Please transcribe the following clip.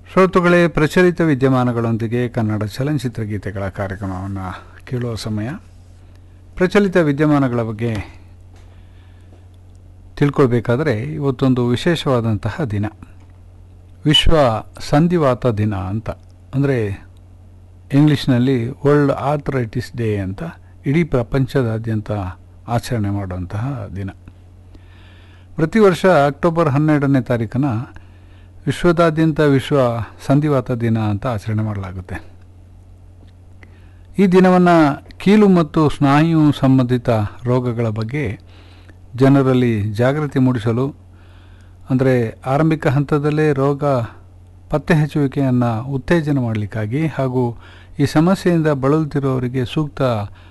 ಶ್ರೋತೃಗಳೇ ಪ್ರಚಲಿತ ವಿದ್ಯಮಾನಗಳೊಂದಿಗೆ ಕನ್ನಡ ಚಲನಚಿತ್ರ ಗೀತೆಗಳ ಕಾರ್ಯಕ್ರಮವನ್ನು ಕೇಳುವ ಸಮಯ ಪ್ರಚಲಿತ ವಿದ್ಯಮಾನಗಳ ಬಗ್ಗೆ ತಿಳ್ಕೊಳ್ಬೇಕಾದ್ರೆ ಇವತ್ತೊಂದು ವಿಶೇಷವಾದಂತಹ ದಿನ ವಿಶ್ವ ಸಂಧಿವಾತ ದಿನ ಅಂತ ಅಂದರೆ ಇಂಗ್ಲೀಷ್ನಲ್ಲಿ ವರ್ಲ್ಡ್ ಆರ್ಥರೈಟಿಸ್ ಡೇ ಅಂತ ಇಡೀ ಪ್ರಪಂಚದಾದ್ಯಂತ ಆಚರಣೆ ಮಾಡುವಂತಹ ದಿನ ಪ್ರತಿ ವರ್ಷ ಅಕ್ಟೋಬರ್ ಹನ್ನೆರಡನೇ ತಾರೀಕನ್ನು ವಿಶ್ವದಾದ್ಯಂತ ವಿಶ್ವ ಸಂಧಿವಾತ ದಿನ ಅಂತ ಆಚರಣೆ ಮಾಡಲಾಗುತ್ತೆ ಈ ದಿನವನ್ನು ಕೀಲು ಮತ್ತು ಸ್ನಾಯು ಸಂಬಂಧಿತ ರೋಗಗಳ ಬಗ್ಗೆ ಜನರಲ್ಲಿ ಜಾಗೃತಿ ಮೂಡಿಸಲು ಅಂದರೆ ಆರಂಭಿಕ ಹಂತದಲ್ಲೇ ರೋಗ ಪತ್ತೆ ಹಚ್ಚುವಿಕೆಯನ್ನು ಉತ್ತೇಜನ ಮಾಡಲಿಕ್ಕಾಗಿ ಹಾಗೂ ಈ ಸಮಸ್ಯೆಯಿಂದ ಬಳಲುತ್ತಿರುವವರಿಗೆ ಸೂಕ್ತ